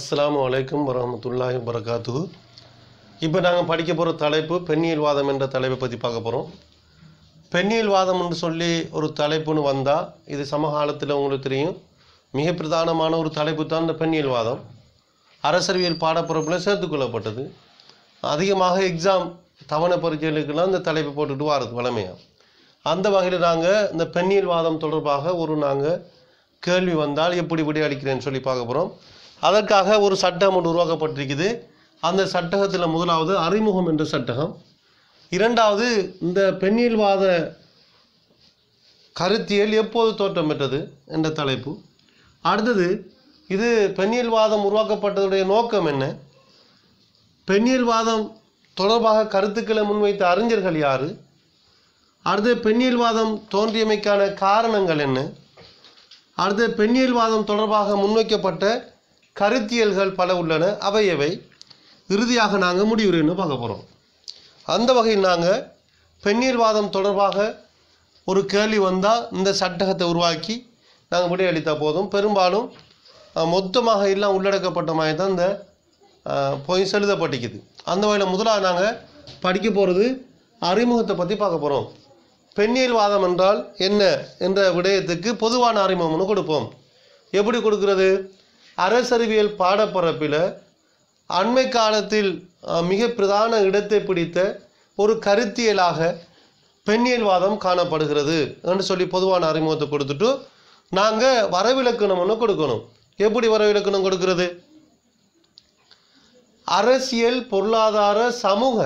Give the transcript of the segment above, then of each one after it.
அஸ்ஸலாமு அலைக்கும் வரஹ்மத்துல்லாஹி வரகாத்துஹு இப்போ நாங்கள் படிக்க போகிற தலைப்பு பெண்ணியல் வாதம் என்ற தலைப்பை பற்றி பார்க்க போகிறோம் பெண்ணியல் வாதம் என்று சொல்லி ஒரு தலைப்புன்னு வந்தால் இது சமகாலத்தில் உங்களுக்கு தெரியும் மிக பிரதானமான ஒரு தலைப்பு தான் இந்த பெண்ணியல் வாதம் அரசறிவியல் பாடப்புறப்பில் சேர்த்துக்கொள்ளப்பட்டது அதிகமாக எக்ஸாம் தவணை பரீட்சைகளுக்கெல்லாம் இந்த தலைப்பை போட்டுட்டு வாரது வளமையாக அந்த வகையில் நாங்கள் இந்த பெண்ணியல் வாதம் தொடர்பாக ஒரு நாங்கள் கேள்வி வந்தால் எப்படி விடை அளிக்கிறேன்னு சொல்லி பார்க்க போகிறோம் அதற்காக ஒரு சட்டம் ஒன்று உருவாக்கப்பட்டிருக்குது அந்த சட்டகத்தில் முதலாவது அறிமுகம் என்ற சட்டகம் இரண்டாவது இந்த பெண்ணியல்வாத கருத்தியல் எப்போது தோற்றம் பெற்றது என்ற தலைப்பு அடுத்தது இது பெண்ணியல்வாதம் உருவாக்கப்பட்டதுடைய நோக்கம் என்ன பெண்ணியல்வாதம் தொடர்பாக கருத்துக்களை முன்வைத்த அறிஞர்கள் யார் அடுத்து பெண்ணியல்வாதம் தோன்றியமைக்கான காரணங்கள் என்ன அடுத்து பெண்ணியல்வாதம் தொடர்பாக முன்வைக்கப்பட்ட கருத்தியல்கள் பல உள்ளன அவை எவை இறுதியாக நாங்கள் முடிவுரைன்னு பார்க்க போகிறோம் அந்த வகையில் நாங்கள் பெண்ணியல்வாதம் தொடர்பாக ஒரு கேள்வி வந்தால் இந்த சட்டகத்தை உருவாக்கி நாங்கள் விடையளித்தா போதும் பெரும்பாலும் அஹ், மொத்தமாக எல்லாம் உள்ளடக்கப்பட்ட மாதிரி தான் இந்த போய் எழுதப்பட்டிக்குது அந்த வகையில் முதலாக நாங்கள் படிக்க போகிறது அறிமுகத்தை பற்றி பார்க்க போகிறோம் பெண்ணியல்வாதம் என்றால் என்ன என்ற விடயத்துக்கு பொதுவான அறிமுகம்னு கொடுப்போம் எப்படி கொடுக்கிறது அரசறிவியல் பாடப்பரப்பில் அண்மை காலத்தில் அஹ், மிக பிரதான இடத்தை பிடித்த ஒரு கருத்தியலாக பெண்ணியல்வாதம் காணப்படுகிறது என்று சொல்லி பொதுவான அறிமுகத்தை கொடுத்துட்டு நாங்கள் வரவிலக்கணம்னு கொடுக்கணும் எப்படி வரவிலக்கணம் கொடுக்கிறது அரசியல் பொருளாதார சமூக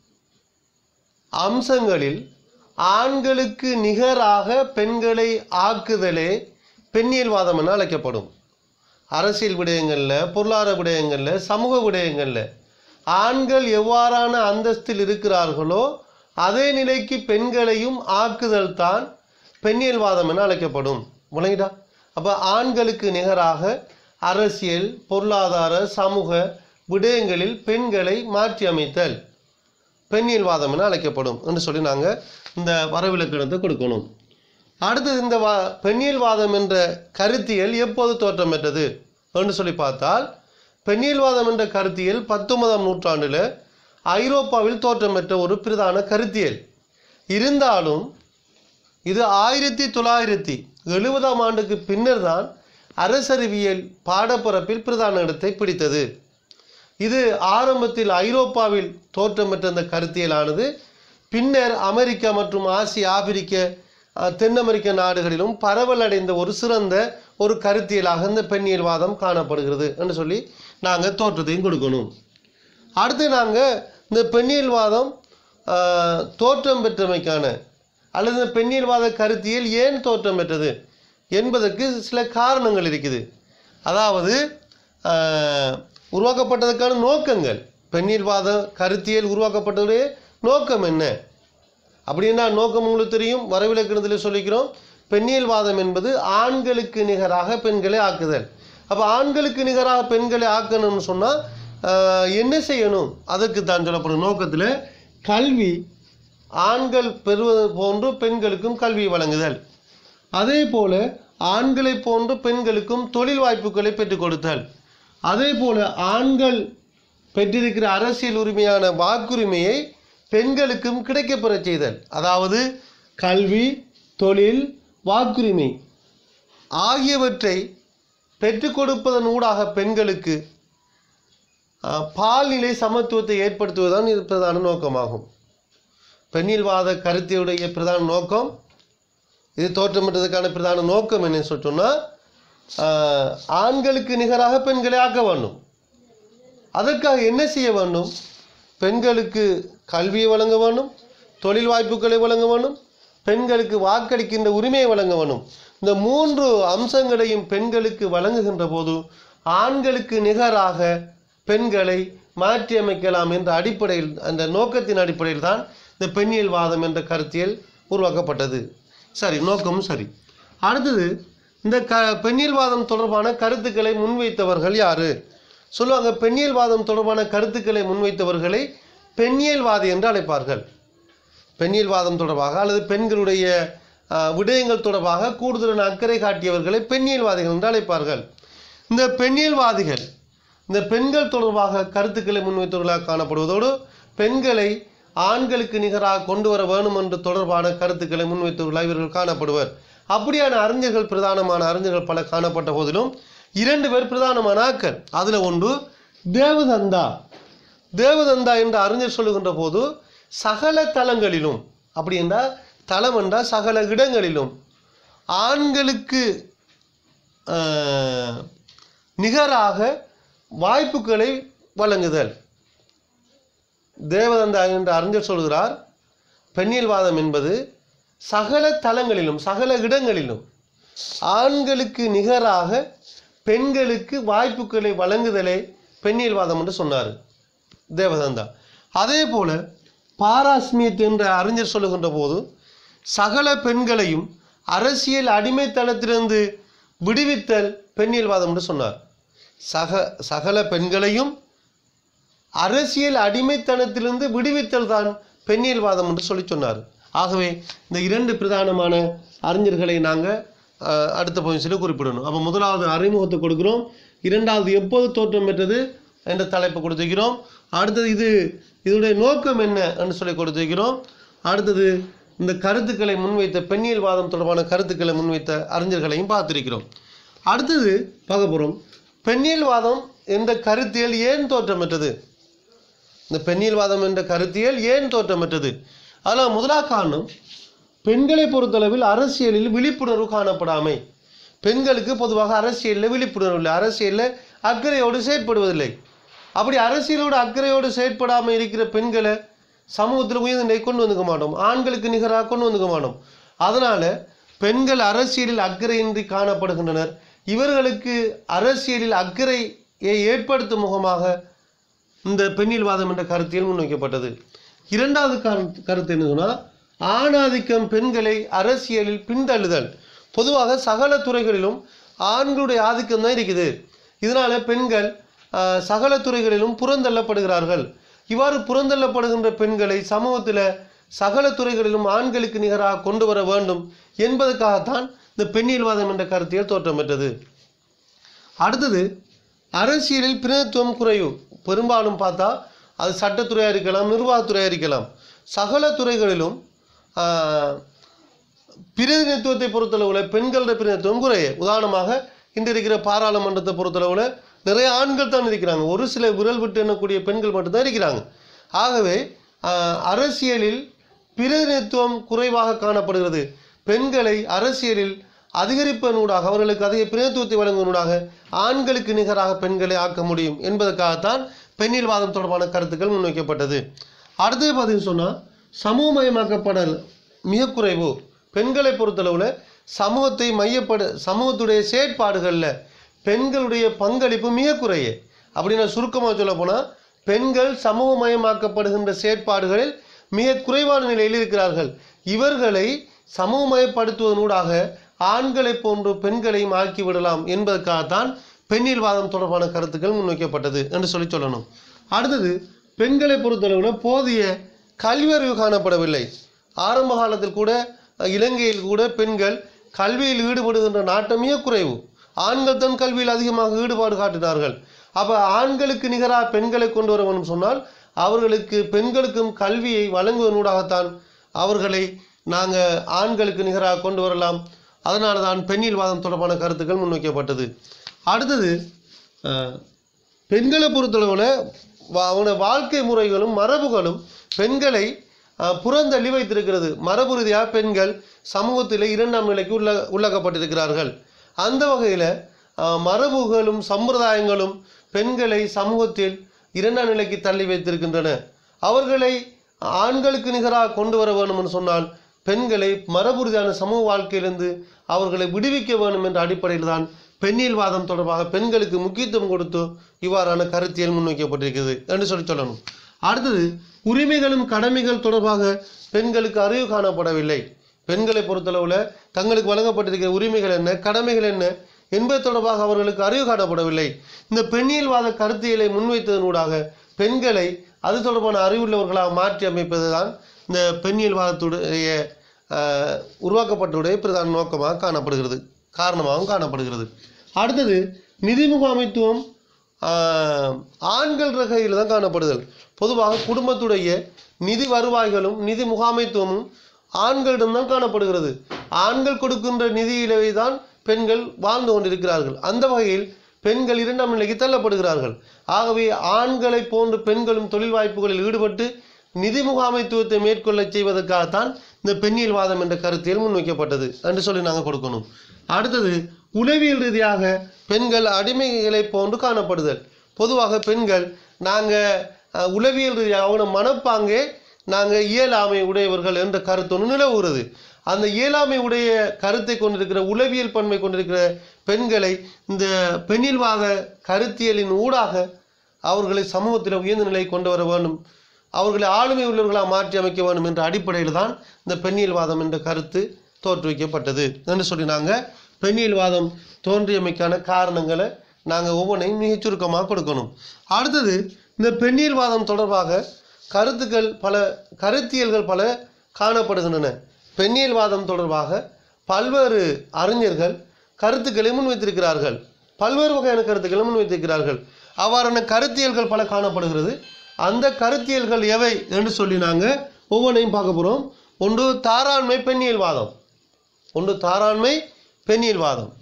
அம்சங்களில் ஆண்களுக்கு நிகராக பெண்களை ஆக்குதலே பெண்ணியல்வாதம் என அழைக்கப்படும் அரசியல் விடயங்களில் பொருளாதார விடயங்களில் சமூக விடயங்களில் ஆண்கள் எவ்வாறான அந்தஸ்தில் இருக்கிறார்களோ அதே நிலைக்கு பெண்களையும் ஆக்குதல் தான் பெண்ணியல்வாதம் என அழைக்கப்படும் விளங்கிட்டா அப்போ ஆண்களுக்கு நிகராக அரசியல் பொருளாதார சமூக விடயங்களில் பெண்களை மாற்றி அமைத்தல் பெண்ணியல்வாதம் என அழைக்கப்படும் என்று சொல்லி நாங்கள் இந்த வரவிலக்கணத்தை கொடுக்கணும் அடுத்தது இந்த வா பெண்ணியல்வாதம் என்ற கருத்தியல் எப்போது தோற்றம் பெற்றது என்று சொல்லி பார்த்தால் பெண்ணியல்வாதம் என்ற கருத்தியல் பத்தொன்பதாம் நூற்றாண்டில் ஐரோப்பாவில் தோற்றம் பெற்ற ஒரு பிரதான கருத்தியல் இருந்தாலும் இது ஆயிரத்தி தொள்ளாயிரத்தி எழுபதாம் ஆண்டுக்கு பின்னர் தான் அரசறிவியல் பாடப்பரப்பில் பிரதான இடத்தை பிடித்தது இது ஆரம்பத்தில் ஐரோப்பாவில் தோற்றம் பெற்ற இந்த கருத்தியலானது பின்னர் அமெரிக்கா மற்றும் ஆசிய ஆப்பிரிக்க அஹ், தென் அமெரிக்க நாடுகளிலும் பரவலடைந்த ஒரு சிறந்த ஒரு கருத்தியலாக இந்த பெண்ணியல்வாதம் காணப்படுகிறது என்று சொல்லி நாங்கள் தோற்றத்தையும் கொடுக்கணும் அடுத்து நாங்கள் இந்த பெண்ணியல்வாதம் அஹ், தோற்றம் பெற்றமைக்கான அல்லது இந்த பெண்ணியல்வாத கருத்தியல் ஏன் தோற்றம் பெற்றது என்பதற்கு சில காரணங்கள் இருக்குது அதாவது அஹ், உருவாக்கப்பட்டதற்கான நோக்கங்கள் பெண்ணியல்வாத கருத்தியல் உருவாக்கப்பட்டதுடைய நோக்கம் என்ன அப்படின்னா நோக்கம் உங்களுக்கு தெரியும் வரவிலக்கணத்தில் சொல்லிக்கிறோம் பெண்ணியல்வாதம் என்பது ஆண்களுக்கு நிகராக பெண்களை ஆக்குதல் அப்போ ஆண்களுக்கு நிகராக பெண்களை ஆக்கணும்னு சொன்னால் என்ன செய்யணும் அதற்கு தான் சொல்லப்படும் நோக்கத்தில் கல்வி ஆண்கள் பெறுவது போன்று பெண்களுக்கும் கல்வி வழங்குதல் அதே போல ஆண்களைப் போன்று பெண்களுக்கும் தொழில் வாய்ப்புகளை பெற்றுக் கொடுத்தல் அதே போல ஆண்கள் பெற்றிருக்கிற அரசியல் உரிமையான வாக்குரிமையை பெண்களுக்கும் கிடைக்கப்பெறச் செய்தல் அதாவது கல்வி தொழில் வாக்குரிமை ஆகியவற்றை பெற்றுக் கொடுப்பதன் ஊடாக பெண்களுக்கு அஹ், பால்நிலை சமத்துவத்தை ஏற்படுத்துவதுதான் இது பிரதான நோக்கமாகும் பெண்ணியல்வாத கருத்தியுடைய பிரதான நோக்கம் இது தோற்றமிட்டதுக்கான பிரதான நோக்கம் என்ன சொல்லி சொன்னால் ஆஹ், ஆண்களுக்கு நிகராக பெண்களை ஆக்க வேண்டும் அதற்காக என்ன செய்ய வேண்டும் பெண்களுக்கு கல்வியை வழங்க வேண்டும் தொழில் வாய்ப்புகளை வழங்க வேண்டும் பெண்களுக்கு வாக்களிக்கின்ற உரிமையை வழங்க வேண்டும் இந்த மூன்று அம்சங்களையும் பெண்களுக்கு வழங்குகின்ற போது ஆண்களுக்கு நிகராக பெண்களை மாற்றியமைக்கலாம் என்ற அடிப்படையில் அந்த நோக்கத்தின் அடிப்படையில் தான் இந்த பெண்ணியல்வாதம் என்ற கருத்தியல் உருவாக்கப்பட்டது சரி நோக்கமும் சரி அடுத்தது இந்த க பெண்ணியல்வாதம் தொடர்பான கருத்துக்களை முன்வைத்தவர்கள் யாரு சொல்லுவாங்க பெண்ணியல்வாதம் தொடர்பான கருத்துக்களை முன்வைத்தவர்களை பெண்ணியல்வாதி என்று அழைப்பார்கள் பெண்ணியல்வாதம் தொடர்பாக அல்லது பெண்களுடைய அஹ், விடயங்கள் தொடர்பாக கூடுதலான அக்கறை காட்டியவர்களை பெண்ணியல்வாதிகள் என்று அழைப்பார்கள் இந்த பெண்ணியல்வாதிகள் இந்த பெண்கள் தொடர்பாக கருத்துக்களை முன்வைத்தவர்களாக காணப்படுவதோடு பெண்களை ஆண்களுக்கு நிகராக கொண்டு வர வேணும் என்று தொடர்பான கருத்துக்களை முன்வைத்தவர்களாக இவர்கள் காணப்படுவர் அப்படியான அறிஞர்கள் பிரதானமான அறிஞர்கள் பல காணப்பட்ட போதிலும் இரண்டு பேர் பிரதானமான ஆக்கள் அதில் ஒன்று தேவதந்தா தேவதந்தா என்ற அறிஞர் சொல்லுகின்ற போது சகல தலங்களிலும் அப்படி என்றால் தலம் என்றால் சகல இடங்களிலும் ஆண்களுக்கு ஆஹ், நிகராக வாய்ப்புகளை வழங்குதல் தேவதந்தா என்ற அறிஞர் சொல்கிறார் பெண்ணியல்வாதம் என்பது சகல தலங்களிலும் சகல இடங்களிலும் ஆண்களுக்கு நிகராக பெண்களுக்கு வாய்ப்புகளை வழங்குதலே பெண்ணியல்வாதம் என்று சொன்னார் தேவதந்தா அதே போல பாராஸ்மியத் என்ற அறிஞர் சொல்லுகின்ற போது சகல பெண்களையும் அரசியல் அடிமைத்தனத்திலிருந்து விடுவித்தல் பெண்ணியல்வாதம் என்று சொன்னார் சக சகல பெண்களையும் அரசியல் அடிமைத்தனத்திலிருந்து விடுவித்தல் தான் பெண்ணியல்வாதம் என்று சொல்லி சொன்னார் ஆகவே இந்த இரண்டு பிரதானமான அறிஞர்களை நாங்கள் அடுத்த பகுதியில் குறிப்பிடணும் அப்போ முதலாவது அறிமுகத்தை கொடுக்கிறோம் இரண்டாவது எப்போது தோற்றம் பெற்றது என்ற தலைப்பு கொடுத்துக்கிறோம் அடுத்தது இது இதனுடைய நோக்கம் என்ன என்று சொல்லி கொடுத்துக்கிறோம் அடுத்தது இந்த கருத்துக்களை முன்வைத்த பெண்ணியல்வாதம் தொடர்பான கருத்துக்களை முன்வைத்த அறிஞர்களையும் பார்த்திருக்கிறோம் அடுத்தது பார்க்க போகிறோம் பெண்ணியல்வாதம் என்ற கருத்தியல் ஏன் தோற்றம் பெற்றது இந்த பெண்ணியல்வாதம் என்ற கருத்தியல் ஏன் தோற்றம் பெற்றது அதில் முதலாக காரணம் பெண்களை பொறுத்தளவில் அரசியலில் விழிப்புணர்வு காணப்படாமை பெண்களுக்கு பொதுவாக அரசியலில் விழிப்புணர்வு இல்லை அரசியலில் அக்கறையோடு செயற்படுவதில்லை அப்படி அரசியலோடு அக்கறையோடு செயற்படாமல் இருக்கிற பெண்களை சமூகத்தில் உயர்ந்த நிலை கொண்டு வந்துக்க மாட்டோம் ஆண்களுக்கு நிகராக கொண்டு வந்துக்க மாட்டோம் அதனால் பெண்கள் அரசியலில் அக்கறையின்றி காணப்படுகின்றனர் இவர்களுக்கு அரசியலில் அக்கறையை ஏற்படுத்தும் முகமாக இந்த பெண்ணில்வாதம் என்ற கருத்தியல் முன்வைக்கப்பட்டது இரண்டாவது கரு- கருத்து என்ன சொன்னால் ஆணாதிக்கம் பெண்களை அரசியலில் பின்தள்ளுதல் பொதுவாக சகல துறைகளிலும் ஆண்களுடைய ஆதிக்கம் தான் இருக்குது இதனால பெண்கள் ஆஹ், சகல துறைகளிலும் புறந்தள்ளப்படுகிறார்கள் இவ்வாறு புறந்தள்ளப்படுகின்ற பெண்களை சமூகத்தில் சகல துறைகளிலும் ஆண்களுக்கு நிகராக கொண்டு வர வேண்டும் என்பதற்காகத்தான் இந்த பெண்ணியல்வாதம் என்ற கருத்தியல் தோற்றம் பெற்றது அடுத்தது அரசியலில் பிரதித்துவம் குறைவு பெரும்பாலும் பார்த்தா அது சட்டத்துறையாக இருக்கலாம் நிர்வாகத்துறையாக இருக்கலாம் சகல துறைகளிலும் ஆஹ், பிரதிநிதித்துவத்தை பொறுத்தளவில் பெண்களோட பிரதிநிதித்துவம் குறைய உதாரணமாக இன்று இருக்கிற பாராளுமன்றத்தை பொறுத்தளவில் நிறைய ஆண்கள் தான் இருக்கிறாங்க ஒரு சில விரல் விட்டு எண்ணக்கூடிய பெண்கள் மட்டும்தான் இருக்கிறாங்க ஆகவே ஆஹ், அரசியலில் பிரதிநிதித்துவம் குறைவாக காணப்படுகிறது பெண்களை அரசியலில் அதிகரிப்பதனூடாக அவர்களுக்கு அதிக பிரதிநிதித்துவத்தை வழங்குவதனூடாக ஆண்களுக்கு நிகராக பெண்களை ஆக்க முடியும் என்பதற்காகத்தான் பெண்ணியல்வாதம் தொடர்பான கருத்துக்கள் முன்வைக்கப்பட்டது அடுத்தது பார்த்தீங்கன்னு சொன்னால் சமூகமயமாக்கப்படல் மிக குறைவு பெண்களை பொறுத்தளவில் சமூகத்தை மையப்பட சமூகத்துடைய செயற்பாடுகளில் பெண்களுடைய பங்களிப்பு மிக குறைய அப்படின்னு சுருக்கமாக சொல்ல போனால் பெண்கள் சமூகமயமாக்கப்படுகின்ற செயற்பாடுகளில் மிக குறைவான நிலையில் இருக்கிறார்கள் இவர்களை சமூகமயப்படுத்துவதனூடாக ஆண்களை போன்று பெண்களையும் ஆக்கிவிடலாம் என்பதற்காகத்தான் பெண்ணியல்வாதம் தொடர்பான கருத்துக்கள் முன்வைக்கப்பட்டது என்று சொல்லி சொல்லணும் அடுத்தது பெண்களை பொறுத்தளவில் போதிய கல்வியறிவு காணப்படவில்லை ஆரம்ப காலத்தில் கூட அஹ், இலங்கையில் கூட பெண்கள் கல்வியில் ஈடுபடுகின்ற நாட்டம் மிக குறைவு ஆண்கள் தான் கல்வியில் அதிகமாக ஈடுபாடு காட்டினார்கள் அப்போ ஆண்களுக்கு நிகராக பெண்களை கொண்டு வர வேண்டும் சொன்னால் அவர்களுக்கு பெண்களுக்கும் கல்வியை வழங்குவதனூடாகத்தான் அவர்களை நாங்கள் ஆண்களுக்கு நிகராக கொண்டு வரலாம் அதனால தான் பெண்ணியல்வாதம் தொடர்பான கருத்துக்கள் முன்வைக்கப்பட்டது அடுத்தது அஹ், பெண்களை பொறுத்தளவில் வா- அவங்களோட வாழ்க்கை முறைகளும் மரபுகளும் பெண்களை அஹ், புறந்தள்ளி வைத்திருக்கிறது மரபு ரீதியாக பெண்கள் சமூகத்தில் இரண்டாம் நிலைக்கு உள்ள உள்ளகப்பட்டிருக்கிறார்கள் அந்த வகையில் மரபுகளும் சம்பிரதாயங்களும் பெண்களை சமூகத்தில் இரண்டாம் நிலைக்கு தள்ளி வைத்திருக்கின்றன அவர்களை ஆண்களுக்கு நிகராக கொண்டு வர வேணும்னு சொன்னால் பெண்களை மரபு ரீதியான சமூக வாழ்க்கையிலிருந்து அவர்களை விடுவிக்க வேண்டும் என்ற அடிப்படையில் தான் பெண்ணியல்வாதம் தொடர்பாக பெண்களுக்கு முக்கியத்துவம் கொடுத்து இவ்வாறான கருத்தியல் முன்வைக்கப்பட்டிருக்கிறது என்று சொல்லி சொல்லணும் அடுத்தது உரிமைகளும் கடமைகள் தொடர்பாக பெண்களுக்கு அறிவு காணப்படவில்லை பெண்களை பொறுத்தளவில் தங்களுக்கு வழங்கப்பட்டிருக்கிற உரிமைகள் என்ன கடமைகள் என்ன என்பது தொடர்பாக அவர்களுக்கு அறிவு காணப்படவில்லை இந்த பெண்ணியல்வாத கருத்தியலை முன்வைத்ததனூடாக பெண்களை அது தொடர்பான அறிவுள்ளவர்களாக மாற்றி அமைப்பது தான் இந்த பெண்ணியல்வாதத்துடைய ஆஹ், உருவாக்கப்பட்டுடைய பிரதான நோக்கமாக காணப்படுகிறது காரணமாகவும் காணப்படுகிறது அடுத்தது நிதி முகாமைத்துவம் ஆஹ், ஆண்கள் ரகையில் தான் காணப்படுதல் பொதுவாக குடும்பத்துடைய நிதி வருவாய்களும் நிதி முகாமைத்துவமும் ஆண்களிடம்தான் காணப்படுகிறது ஆண்கள் கொடுக்கின்ற நிதியிலே தான் பெண்கள் வாழ்ந்து கொண்டிருக்கிறார்கள் அந்த வகையில் பெண்கள் இரண்டாம் நிலைக்கு தள்ளப்படுகிறார்கள் ஆகவே ஆண்களை போன்று பெண்களும் தொழில் வாய்ப்புகளில் ஈடுபட்டு நிதி முகாமைத்துவத்தை மேற்கொள்ள செய்வதற்காகத்தான் இந்த பெண்ணியல் வாதம் என்ற கருத்தியல் முன்வைக்கப்பட்டது என்று சொல்லி நாங்கள் கொடுக்கணும் அடுத்தது உளவியல் ரீதியாக பெண்கள் அடிமைகளை போன்று காணப்படுதல் பொதுவாக பெண்கள் நாங்கள் உளவியல் ரீதியாக அவங்க மனப்பாங்கே நாங்கள் இயலாமை உடையவர்கள் என்ற கருத்து ஒன்று நிலவுகிறது அந்த இயலாமை உடைய கருத்தை கொண்டிருக்கிற உளவியல் பன்மை கொண்டிருக்கிற பெண்களை இந்த பெண்ணில்வாத கருத்தியலின் ஊடாக அவர்களை சமூகத்தில் உயர்ந்த நிலை கொண்டு வர வேண்டும் அவர்களை ஆளுமை உள்ளவர்களாக மாற்றி அமைக்க வேண்டும் என்ற அடிப்படையில் தான் இந்த பெண்ணியல்வாதம் என்ற கருத்து தோற்றுவிக்கப்பட்டது என்று சொல்லி நாங்கள் பெண்ணியல்வாதம் தோன்றியமைக்கான காரணங்களை நாங்கள் ஒவ்வொன்றையும் மிகச் சுருக்கமாக கொடுக்கணும் அடுத்தது இந்த பெண்ணியல்வாதம் தொடர்பாக கருத்துக்கள் பல கருத்தியல்கள் பல காணப்படுகின்றன பெண்ணியல்வாதம் தொடர்பாக பல்வேறு அறிஞர்கள் கருத்துக்களை முன்வைத்திருக்கிறார்கள் பல்வேறு வகையான கருத்துக்களை முன்வைத்திருக்கிறார்கள் அவ்வாறான கருத்தியல்கள் பல காணப்படுகிறது அந்த கருத்தியல்கள் எவை என்று சொல்லி நாங்கள் ஒவ்வொன்றையும் பார்க்க போகிறோம் ஒன்று தாராண்மை பெண்ணியல்வாதம் ஒன்று தாராண்மை பெண்ணியல்வாதம்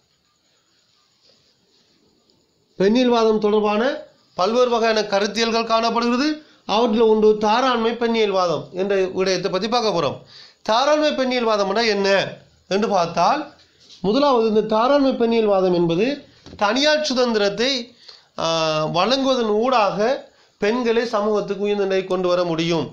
பெண்ணியல்வாதம் தொடர்பான பல்வேறு வகையான கருத்தியல்கள் காணப்படுகிறது அவற்றில் ஒன்று தாராண்மை பெண்ணியல்வாதம் என்ற விடயத்தை பற்றி பார்க்க போகிறோம் தாராண்மை பெண்ணியல்வாதம்னா என்ன என்று பார்த்தால் முதலாவது இந்த தாராண்மை பெண்ணியல்வாதம் என்பது தனியார் சுதந்திரத்தை ஆஹ், வழங்குவதன் ஊடாக பெண்களை சமூகத்துக்கு உயர்ந்த நிலை கொண்டு வர முடியும்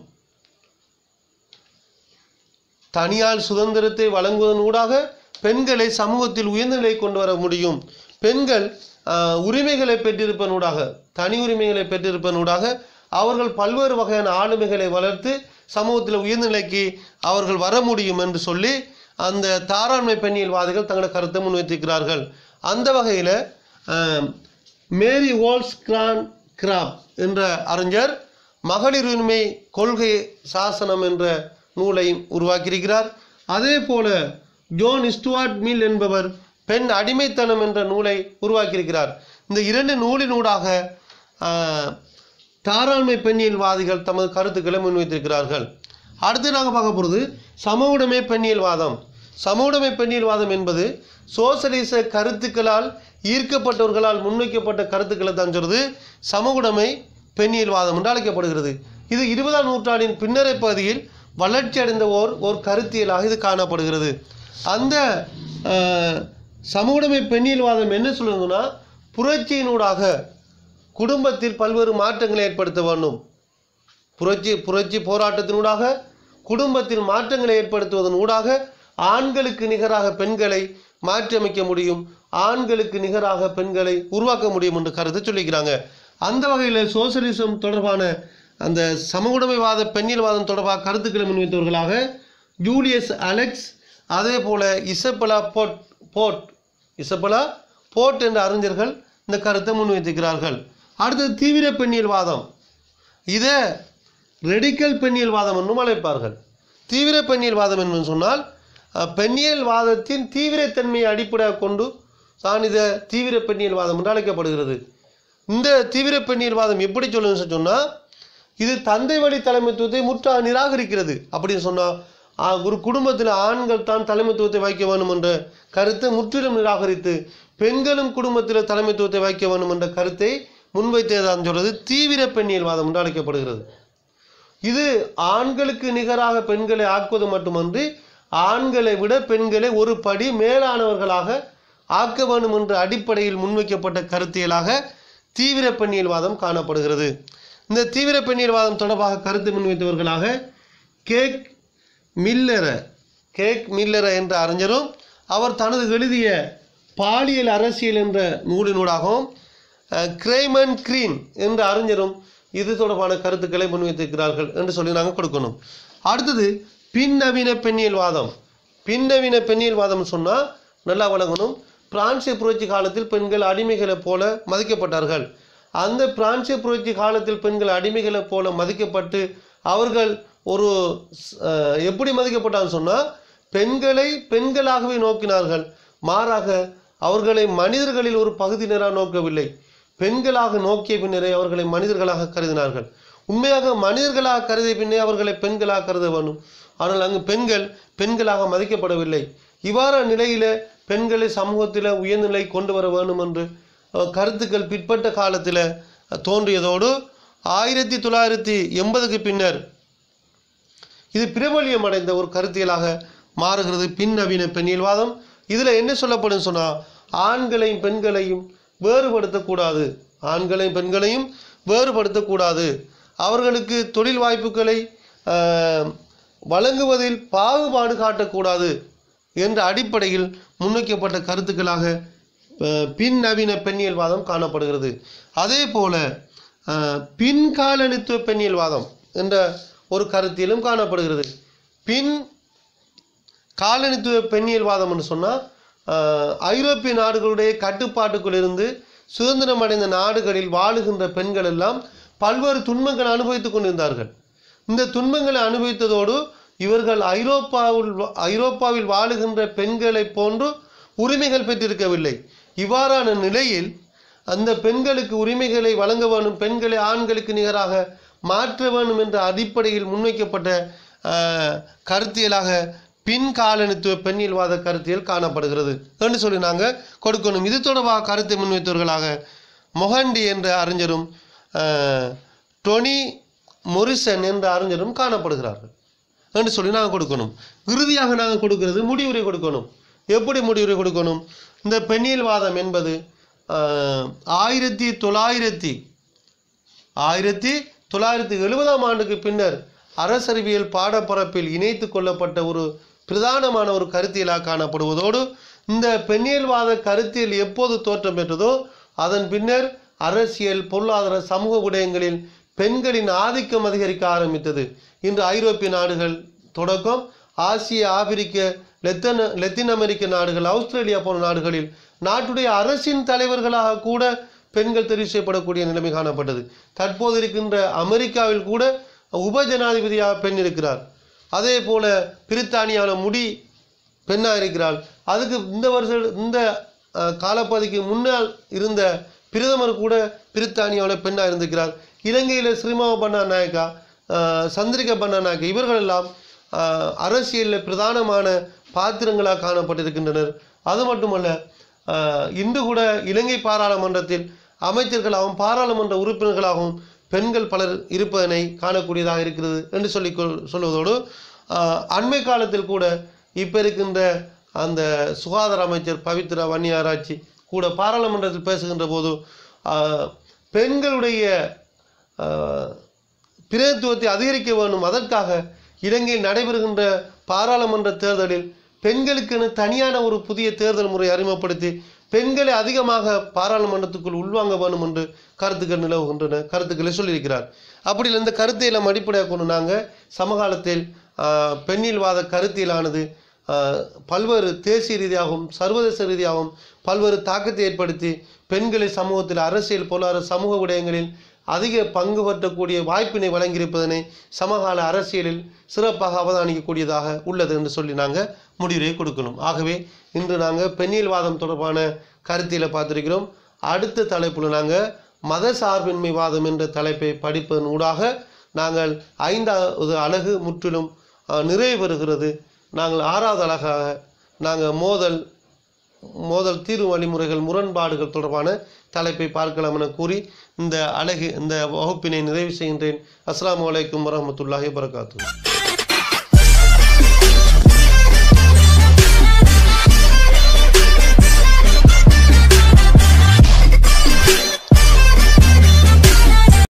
தனியார் சுதந்திரத்தை வழங்குவதன் ஊடாக பெண்களை சமூகத்தில் உயர்ந்த நிலை கொண்டு வர முடியும் பெண்கள் ஆஹ், உரிமைகளை பெற்றிருப்பதனூடாக தனி உரிமைகளை பெற்றிருப்பதனூடாக அவர்கள் பல்வேறு வகையான ஆளுமைகளை வளர்த்து சமூகத்தில் உயர்ந்த நிலைக்கு அவர்கள் வர முடியும் என்று சொல்லி அந்த தாராண்மை பெண்ணியல்வாதிகள் தங்களோட கருத்தை முன்வைத்திருக்கிறார்கள் அந்த வகையில் மேரி வால்ஸ் கிரான் கிராப் என்ற அறிஞர் மகளிர் உரிமை கொள்கை சாசனம் என்ற நூலை உருவாக்கியிருக்கிறார் அதே போல ஜோன் ஸ்டுவார்ட் மில் என்பவர் பெண் அடிமைத்தனம் என்ற நூலை உருவாக்கியிருக்கிறார் இந்த இரண்டு நூலினூடாக ஆஹ், தாராண்மை பெண்ணியல்வாதிகள் தமது கருத்துக்களை முன்வைத்திருக்கிறார்கள் அடுத்து நாங்கள் பார்க்க போகிறது சமவுடைமை பெண்ணியல்வாதம் சமவுடைமை பெண்ணியல்வாதம் என்பது சோசலிச கருத்துக்களால் ஈர்க்கப்பட்டவர்களால் முன்வைக்கப்பட்ட கருத்துக்களை தான் சொல்றது சமவுடைமை பெண்ணியல்வாதம் என்று அழைக்கப்படுகிறது இது இருபதாம் நூற்றாண்டின் பின்னரை பகுதியில் வளர்ச்சி அடைந்த ஓர் ஒரு கருத்தியலாக இது காணப்படுகிறது அந்த ஆஹ், சமூகமை பெண்ணியல்வாதம் என்ன சொல்லுதுன்னா புரட்சியினூடாக குடும்பத்தில் பல்வேறு மாற்றங்களை ஏற்படுத்த வேண்டும் புரட்சி புரட்சி போராட்டத்தினூடாக குடும்பத்தில் மாற்றங்களை ஏற்படுத்துவதன் ஊடாக ஆண்களுக்கு நிகராக பெண்களை மாற்றியமைக்க முடியும் ஆண்களுக்கு நிகராக பெண்களை உருவாக்க முடியும் என்று கருத்து சொல்லிக்கிறாங்க அந்த வகையில் சோசலிசம் தொடர்பான அந்த சமவுடைமைவாத பெண்ணியல்வாதம் தொடர்பாக கருத்துக்களை முன்வைத்தவர்களாக ஜூலியஸ் அலெக்ஸ் அதே போல இசப்பலா போட் போட் இசப்பலா போட் என்ற அறிஞர்கள் இந்த கருத்தை முன்வைத்திருக்கிறார்கள் அடுத்தது தீவிர பெண்ணியல்வாதம் இதை ரெடிக்கல் பெண்ணியல்வாதம் என்றும் அழைப்பார்கள் தீவிர பெண்ணியல்வாதம் என்று சொன்னால் அஹ், பெண்ணியல்வாதத்தின் தீவிரத்தன்மையை அடிப்படையாக கொண்டு தான் இதை தீவிர பெண்ணியல்வாதம் என்று அழைக்கப்படுகிறது இந்த தீவிர பெண்ணியல்வாதம் எப்படி சொல்லுன்னு சொன்னால் இது தந்தை வழி தலைமைத்துவத்தை முற்றாக நிராகரிக்கிறது அப்படின்னு சொன்னால் ஒரு குடும்பத்தில் ஆண்கள் தான் தலைமைத்துவத்தை வைக்க வேண்டும் என்ற கருத்தை முற்றிலும் நிராகரித்து பெண்களும் குடும்பத்தில் தலைமைத்துவத்தை வைக்க வேண்டும் என்ற கருத்தை முன்வைத்ததான் சொல்றது தீவிர பெண்ணியல்வாதம் என்று அழைக்கப்படுகிறது இது ஆண்களுக்கு நிகராக பெண்களை ஆக்குவது மட்டுமன்றி ஆண்களை விட பெண்களை ஒரு படி மேலானவர்களாக ஆக்க வேண்டும் என்ற அடிப்படையில் முன்வைக்கப்பட்ட கருத்தியலாக தீவிர பெண்ணியல்வாதம் காணப்படுகிறது இந்த தீவிர பெண்ணியல்வாதம் தொடர்பாக கருத்து முன்வைத்தவர்களாக கேக் மில்லர கேக் மில்லர என்ற அறிஞரும் அவர் தனது எழுதிய பாலியல் அரசியல் என்ற நூலினூடாகவும் அஹ், கிரேமன் கிரீன் என்ற அறிஞரும் இது தொடர்பான கருத்துக்களை முன்வைத்திருக்கிறார்கள் என்று சொல்லி நாங்கள் கொடுக்கணும் அடுத்தது பின்னவீன பெண்ணியல்வாதம் பின்னவீன பெண்ணியல்வாதம் சொன்னால் நல்லா வழங்கணும் பிரான்சிய புரட்சி காலத்தில் பெண்கள் அடிமைகளைப் போல மதிக்கப்பட்டார்கள் அந்த பிரான்சிய புரட்சி காலத்தில் பெண்கள் அடிமைகளைப் போல மதிக்கப்பட்டு அவர்கள் ஒரு அஹ், எப்படி மதிக்கப்பட்டான்னு சொன்னால் பெண்களை பெண்களாகவே நோக்கினார்கள் மாறாக அவர்களை மனிதர்களில் ஒரு பகுதியினராக நோக்கவில்லை பெண்களாக நோக்கிய பின்னரே அவர்களை மனிதர்களாக கருதினார்கள் உண்மையாக மனிதர்களாக கருதிய பின்னே அவர்களை பெண்களாக கருத வேண்டும் ஆனால் அங்கு பெண்கள் பெண்களாக மதிக்கப்படவில்லை இவ்வாறான நிலையில பெண்களை சமூகத்தில் உயர்நிலை கொண்டு வர வேண்டும் என்று அஹ், கருத்துக்கள் பிற்பட்ட காலத்தில் தோன்றியதோடு ஆயிரத்தி தொள்ளாயிரத்தி எண்பதுக்கு பின்னர் இது பிரபல்யம் அடைந்த ஒரு கருத்தியலாக மாறுகிறது பின் நவீன பெண்ணியல்வாதம் இதில் என்ன சொல்லப்படும் சொன்னால் ஆண்களையும் பெண்களையும் வேறுபடுத்தக்கூடாது ஆண்களையும் பெண்களையும் வேறுபடுத்தக்கூடாது அவர்களுக்கு தொழில் வாய்ப்புகளை ஆஹ், வழங்குவதில் பாகுபாடு காட்டக்கூடாது என்ற அடிப்படையில் முன்வைக்கப்பட்ட கருத்துக்களாக அஹ், பின் நவீன பெண்ணியல்வாதம் காணப்படுகிறது அதே போல அஹ், பின் காலனித்துவ பெண்ணியல்வாதம் என்ற ஒரு கருத்திலும் காணப்படுகிறது பின் காலனித்துவ பெண்ணியல்வாதம் என்று சொன்னால் ஐரோப்பிய நாடுகளுடைய கட்டுப்பாட்டுக்குள் இருந்து சுதந்திரம் அடைந்த நாடுகளில் வாழுகின்ற பெண்கள் எல்லாம் பல்வேறு துன்பங்களை அனுபவித்துக் கொண்டிருந்தார்கள் இந்த துன்பங்களை அனுபவித்ததோடு இவர்கள் ஐரோப்பாவில் வா- ஐரோப்பாவில் வாழுகின்ற பெண்களைப் போன்று உரிமைகள் பெற்றிருக்கவில்லை இவ்வாறான நிலையில் அந்த பெண்களுக்கு உரிமைகளை வழங்க வேண்டும் பெண்களை ஆண்களுக்கு நிகராக மாற்ற வேண்டும் என்ற அடிப்படையில் முன்வைக்கப்பட்ட ஆஹ், கருத்தியலாக பின் காலனித்துவ பெண்ணியல்வாத கருத்தியல் காணப்படுகிறது என்று சொல்லி நாங்கள் கொடுக்கணும் இது தொடர்பாக கருத்தை முன்வைத்தவர்களாக மொஹண்டி என்ற அறிஞரும் ஆஹ், டொனி மொரிசன் என்ற அறிஞரும் காணப்படுகிறார்கள் என்று சொல்லி நாங்கள் கொடுக்கணும் இறுதியாக நாங்கள் கொடுக்கிறது முடிவுரை கொடுக்கணும் எப்படி முடிவுரை கொடுக்கணும் இந்த பெண்ணியல்வாதம் என்பது ஆஹ், ஆயிரத்தி தொள்ளாயிரத்தி ஆயிரத்தி தொள்ளாயிரத்தி எழுபதாம் ஆண்டுக்கு பின்னர் அரசறிவியல் பாடப்பரப்பில் இணைத்து கொள்ளப்பட்ட ஒரு பிரதானமான ஒரு கருத்தியலாக காணப்படுவதோடு இந்த பெண்ணியல்வாத கருத்தியல் எப்போது தோற்றம் பெற்றதோ அதன் பின்னர் அரசியல் பொருளாதார சமூக விடயங்களில் பெண்களின் ஆதிக்கம் அதிகரிக்க ஆரம்பித்தது இன்று ஐரோப்பிய நாடுகள் தொடக்கம் ஆசிய ஆப்பிரிக்க லெத்தன லத்தீன் அமெரிக்க நாடுகள் ஆஸ்திரேலியா போன்ற நாடுகளில் நாட்டுடைய அரசின் தலைவர்களாக கூட பெண்கள் தெரிவு செய்யப்படக்கூடிய நிலைமை காணப்பட்டது தற்போது இருக்கின்ற அமெரிக்காவில் கூட உப ஜனாதிபதியாக பெண் இருக்கிறார் அதே போல பிரித்தானியாவில் முடி பெண்ணாக இருக்கிறாள் அதுக்கு இந்த வருஷம் இந்த அஹ், காலப்பகுதிக்கு முன்னால் இருந்த பிரதமர் கூட பிரித்தானியாவில் பெண்ணாக இருந்திருக்கிறார் இலங்கையில் ஸ்ரீமாவ பண்டா நாயக்கா அஹ், சந்திரிகா பண்டா நாயக்கா இவர்கள் எல்லாம் அஹ், அரசியலில் பிரதானமான பாத்திரங்களாக காணப்பட்டிருக்கின்றனர் அது மட்டுமல்ல அஹ், இன்று கூட இலங்கை பாராளுமன்றத்தில் அமைச்சர்களாகவும் பாராளுமன்ற உறுப்பினர்களாகவும் பெண்கள் பலர் இருப்பதனை காணக்கூடியதாக இருக்கிறது என்று சொல்லி கொள்- சொல்வதோடு ஆஹ், அண்மை காலத்தில் கூட இப்போ இருக்கின்ற அந்த சுகாதார அமைச்சர் பவித்ரா வன்னியாராய்ச்சி கூட பாராளுமன்றத்தில் பேசுகின்ற போது ஆஹ், பெண்களுடைய ஆஹ், பிரதித்துவத்தை அதிகரிக்க வேண்டும் அதற்காக இலங்கையில் நடைபெறுகின்ற பாராளுமன்ற தேர்தலில் பெண்களுக்கென தனியான ஒரு புதிய தேர்தல் முறை அறிமுகப்படுத்தி பெண்களை அதிகமாக பாராளுமன்றத்துக்குள் உள்வாங்க வேண்டும் என்று கருத்துக்கள் நிலவுகின்றன கருத்துக்களை சொல்லியிருக்கிறார் அப்படி இல்லை, இந்த கருத்தை எல்லாம் அடிப்படையாக கொண்டு நாங்கள் சமகாலத்தில் ஆஹ், பெண்ணியல்வாத கருத்தியலானது ஆஹ், பல்வேறு தேசிய ரீதியாகவும் சர்வதேச ரீதியாகவும் பல்வேறு தாக்கத்தை ஏற்படுத்தி பெண்களை சமூகத்தில் அரசியல் பொருளாதார சமூக விடயங்களில் அதிக பங்கு பற்றக்கூடிய வாய்ப்பினை வழங்கியிருப்பதனை சமகால அரசியலில் சிறப்பாக அவதானிக்கக்கூடியதாக உள்ளது என்று சொல்லி நாங்கள் முடிவுரை கொடுக்கணும் ஆகவே இன்று நாங்கள் பெண்ணியல்வாதம் தொடர்பான கருத்தியலை பார்த்திருக்கிறோம் அடுத்த தலைப்பில் நாங்கள் மத சார்பின்மைவாதம் என்ற தலைப்பை படிப்பதன் ஊடாக நாங்கள் ஐந்தாவது அழகு முற்றிலும் அஹ், நிறைவு பெறுகிறது நாங்கள் ஆறாவது அழகாக நாங்கள் மோதல் மோதல் தீர்வு வழிமுறைகள் முரண்பாடுகள் தொடர்பான தலைப்பை பார்க்கலாம் என கூறி இந்த அழகு இந்த வகுப்பினை நிறைவு செய்கின்றேன் அஸ்ஸலாமு அலைக்கும் வரஹ்மத்துல்லாஹி வபரகாத்துஹு